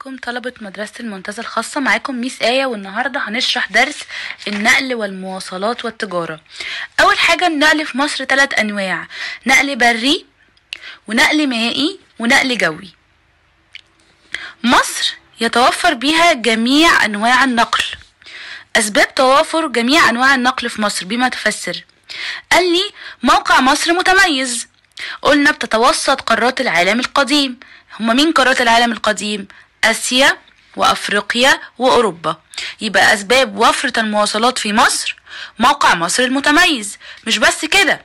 عليكم طلبة مدرسة المنتزه الخاصة معاكم ميس آية والنهاردة هنشرح درس النقل والمواصلات والتجارة أول حاجة النقل في مصر ثلاث أنواع نقل بري ونقل مائي ونقل جوي مصر يتوفر بها جميع أنواع النقل أسباب توافر جميع أنواع النقل في مصر بما تفسر قال لي موقع مصر متميز قلنا بتتوسط قارات العالم القديم هما مين قارات العالم القديم آسيا وأفريقيا وأوروبا يبقى أسباب وفرة المواصلات في مصر موقع مصر المتميز مش بس كده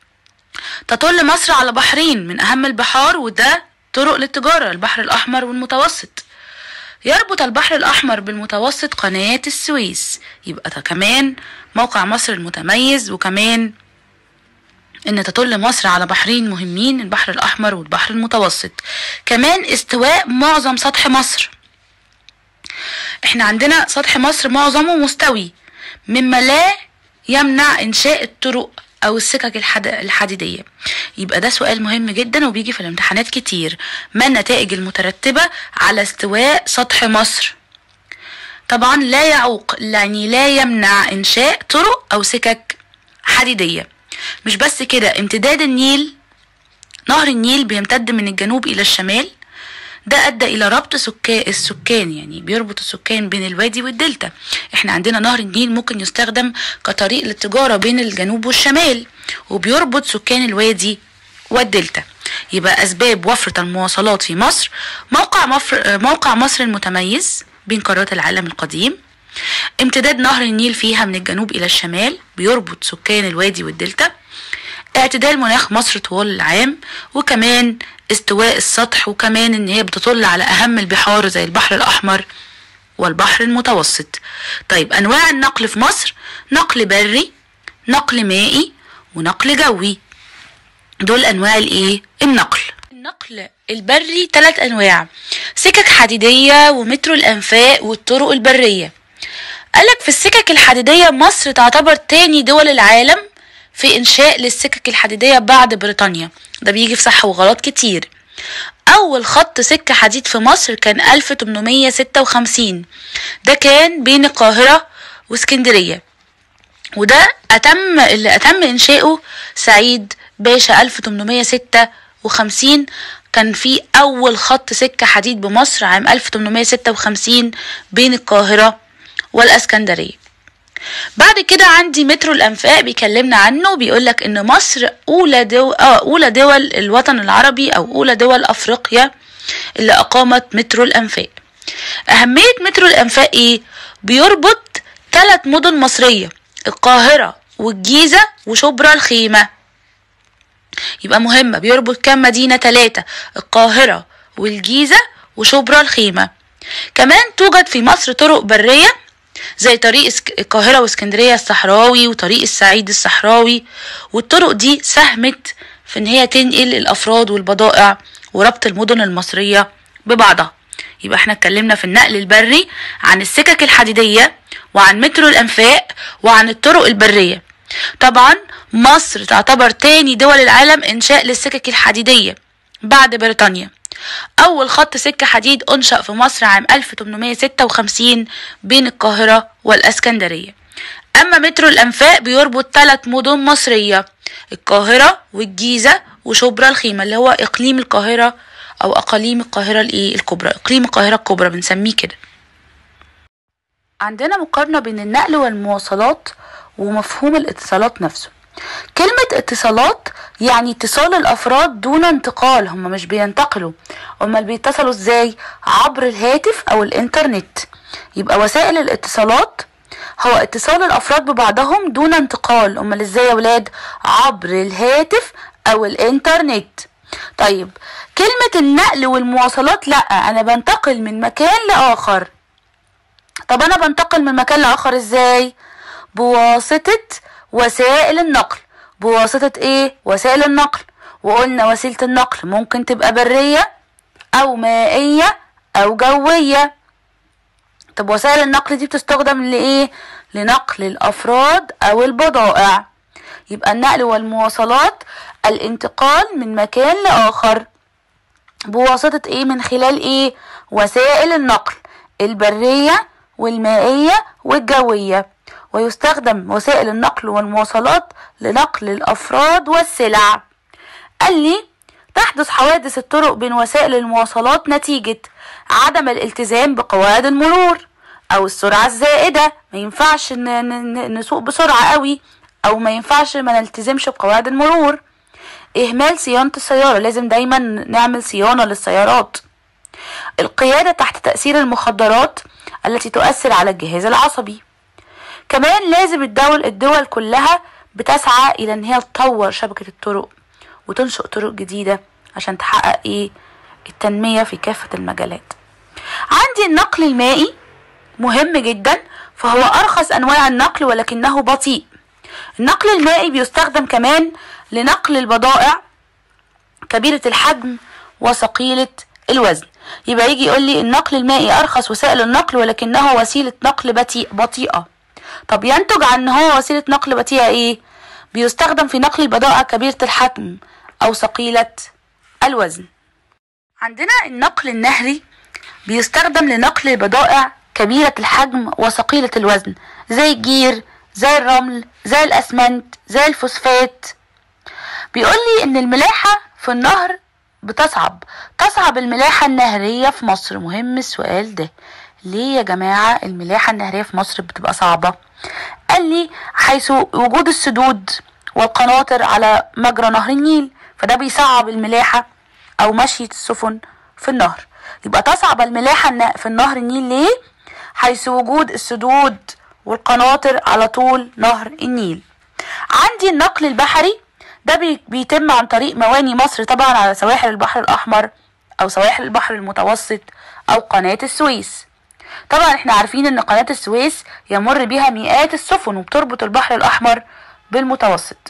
تطل مصر على بحرين من أهم البحار وده طرق للتجارة البحر الأحمر والمتوسط يربط البحر الأحمر بالمتوسط قناة السويس يبقى ده كمان موقع مصر المتميز وكمان ان تطل مصر على بحرين مهمين البحر الاحمر والبحر المتوسط كمان استواء معظم سطح مصر احنا عندنا سطح مصر معظمه مستوي مما لا يمنع انشاء الطرق او السكك الحد... الحديديه يبقى ده سؤال مهم جدا وبيجي في الامتحانات كتير ما النتائج المترتبه على استواء سطح مصر طبعا لا يعوق يعني لا يمنع انشاء طرق او سكك حديديه مش بس كده امتداد النيل نهر النيل بيمتد من الجنوب إلى الشمال ده أدى إلى ربط سكان السكان يعني بيربط السكان بين الوادي والدلتا احنا عندنا نهر النيل ممكن يستخدم كطريق للتجارة بين الجنوب والشمال وبيربط سكان الوادي والدلتا يبقى أسباب وفرة المواصلات في مصر موقع, مفر موقع مصر المتميز بين قارات العالم القديم امتداد نهر النيل فيها من الجنوب إلى الشمال بيربط سكان الوادي والدلتا اعتدال مناخ مصر طوال العام وكمان استواء السطح وكمان ان هي بتطل على اهم البحار زي البحر الاحمر والبحر المتوسط طيب انواع النقل في مصر نقل بري نقل مائي ونقل جوي دول انواع الايه النقل النقل البري ثلاث انواع سكك حديديه ومترو الانفاق والطرق البريه قالك في السكك الحديدية مصر تعتبر تاني دول العالم في إنشاء للسكك الحديدية بعد بريطانيا ده بيجي في صح وغلط كتير أول خط سكة حديد في مصر كان 1856 ده كان بين القاهرة واسكندرية وده أتم اللي أتم إنشاؤه سعيد باشا 1856 كان في أول خط سكة حديد بمصر عام 1856 بين القاهرة والاسكندريه بعد كده عندي مترو الانفاق بيكلمنا عنه بيقولك ان مصر اولى دول اه اولى دول الوطن العربي او اولى دول افريقيا اللي اقامت مترو الانفاق اهميه مترو الانفاق ايه بيربط ثلاث مدن مصريه القاهره والجيزه وشبرا الخيمه يبقى مهمه بيربط كام مدينه ثلاثه القاهره والجيزه وشبرا الخيمه كمان توجد في مصر طرق بريه زي طريق القاهرة واسكندرية الصحراوي وطريق السعيد الصحراوي والطرق دي ساهمت في ان هي تنقل الافراد والبضائع وربط المدن المصرية ببعضها يبقى احنا اتكلمنا في النقل البري عن السكك الحديدية وعن مترو الانفاق وعن الطرق البرية طبعا مصر تعتبر تاني دول العالم انشاء للسكك الحديدية بعد بريطانيا أول خط سكة حديد أنشأ في مصر عام 1856 بين القاهرة والأسكندرية أما مترو الأنفاق بيربط ثلاث مدن مصرية القاهرة والجيزة وشبرا الخيمة اللي هو إقليم القاهرة أو أقاليم القاهرة الإيه الكبرى إقليم القاهرة الكبرى بنسميه كده عندنا مقارنة بين النقل والمواصلات ومفهوم الاتصالات نفسه كلمة اتصالات يعني اتصال الافراد دون انتقال هم مش بينتقلوا امال بيتصلوا ازاي عبر الهاتف او الانترنت يبقى وسائل الاتصالات هو اتصال الافراد ببعضهم دون انتقال امال ازاي يا ولاد عبر الهاتف او الانترنت طيب كلمة النقل والمواصلات لا انا بنتقل من مكان لاخر طب انا بنتقل من مكان لاخر ازاي بواسطة وسائل النقل بواسطة ايه وسائل النقل وقلنا وسيلة النقل ممكن تبقى برية او مائية او جوية طب وسائل النقل دي بتستخدم لايه لنقل الافراد او البضائع يبقى النقل والمواصلات الانتقال من مكان لاخر بواسطة ايه من خلال ايه وسائل النقل البرية والمائية والجوية ويستخدم وسائل النقل والمواصلات لنقل الأفراد والسلع قال لي تحدث حوادث الطرق بين وسائل المواصلات نتيجة عدم الالتزام بقواعد المرور أو السرعة الزائدة ما ينفعش نسوق بسرعة قوي أو ما ينفعش ما نلتزمش بقواعد المرور إهمال صيانة السيارة لازم دايما نعمل صيانة للسيارات القيادة تحت تأثير المخدرات التي تؤثر على الجهاز العصبي كمان لازم الدول الدول كلها بتسعى إلى إن هي تطور شبكة الطرق وتنشئ طرق جديدة عشان تحقق إيه التنمية في كافة المجالات عندي النقل المائي مهم جدا فهو أرخص أنواع النقل ولكنه بطيء النقل المائي بيستخدم كمان لنقل البضائع كبيرة الحجم وثقيلة الوزن يبقى يجي يقول لي النقل المائي أرخص وسائل النقل ولكنه وسيلة نقل بطيء بطيئة طب ينتج عن ان هو وسيلة نقل بطيئة ايه بيستخدم في نقل البضائع كبيرة الحجم او ثقيلة الوزن عندنا النقل النهري بيستخدم لنقل البضائع كبيرة الحجم وثقيلة الوزن زي الجير زي الرمل زي الأسمنت زي الفوسفات بيقول لي إن الملاحة في النهر بتصعب تصعب الملاحة النهرية في مصر مهم السؤال ده ليه يا جماعة الملاحة النهرية في مصر بتبقى صعبة قال لي حيث وجود السدود والقناطر على مجرى نهر النيل فده بيصعب الملاحة أو مشية السفن في النهر يبقى تصعب الملاحة في النهر النيل ليه؟ حيث وجود السدود والقناطر على طول نهر النيل عندي النقل البحري ده بيتم عن طريق مواني مصر طبعا على سواحل البحر الأحمر أو سواحل البحر المتوسط أو قناة السويس طبعا احنا عارفين ان قناة السويس يمر بها مئات السفن وبتربط البحر الأحمر بالمتوسط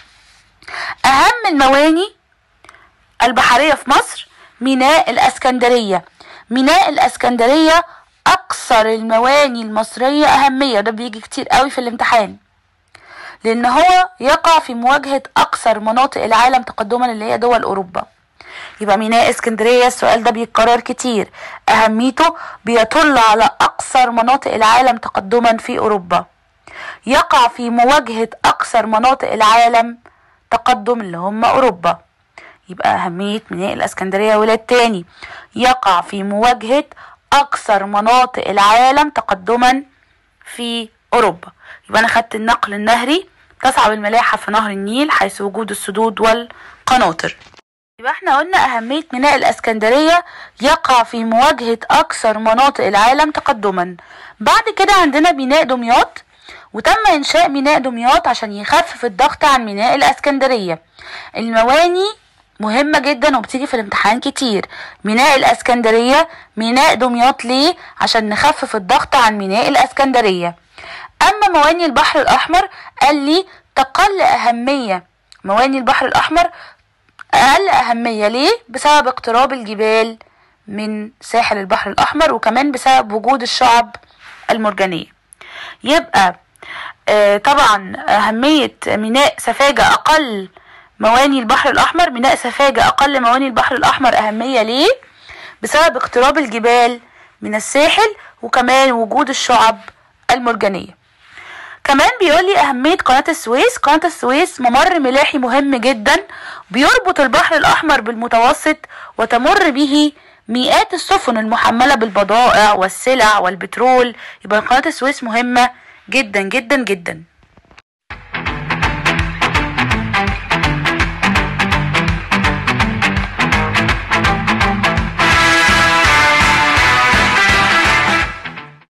أهم المواني البحرية في مصر ميناء الأسكندرية ميناء الأسكندرية أكثر المواني المصرية أهمية ده بيجي كتير قوي في الامتحان لأن هو يقع في مواجهة أكثر مناطق العالم تقدما اللي هي دول أوروبا يبقى ميناء اسكندرية السؤال ده بيتكرر كتير أهميته بيطل على أكثر مناطق العالم تقدما في أوروبا يقع في مواجهة أكثر مناطق العالم تقدم اللي هم أوروبا يبقى أهمية ميناء الإسكندرية ولاد تاني يقع في مواجهة أكثر مناطق العالم تقدما في أوروبا يبقى أنا خدت النقل النهري تصعب الملاحة في نهر النيل حيث وجود السدود والقناطر يبقى احنا قلنا أهمية ميناء الإسكندرية يقع في مواجهة أكثر مناطق العالم تقدما بعد كده عندنا ميناء دمياط وتم إنشاء ميناء دمياط عشان يخفف الضغط عن ميناء الإسكندرية المواني مهمة جدا وبتيجي في الامتحان كتير ميناء الاسكندرية ميناء دمياط ليه عشان نخفف الضغط عن ميناء الاسكندرية اما مواني البحر الاحمر قال لي تقل اهمية مواني البحر الاحمر اقل اهمية ليه بسبب اقتراب الجبال من ساحل البحر الاحمر وكمان بسبب وجود الشعب المرجانية يبقى آه طبعا اهمية ميناء سفاجة اقل مواني البحر الأحمر ميناء سفاجة أقل مواني البحر الأحمر أهمية ليه؟ بسبب اقتراب الجبال من الساحل وكمان وجود الشعب المرجانية كمان بيقول لي أهمية قناة السويس قناة السويس ممر ملاحي مهم جدا بيربط البحر الأحمر بالمتوسط وتمر به مئات السفن المحملة بالبضائع والسلع والبترول يبقى قناة السويس مهمة جدا جدا جدا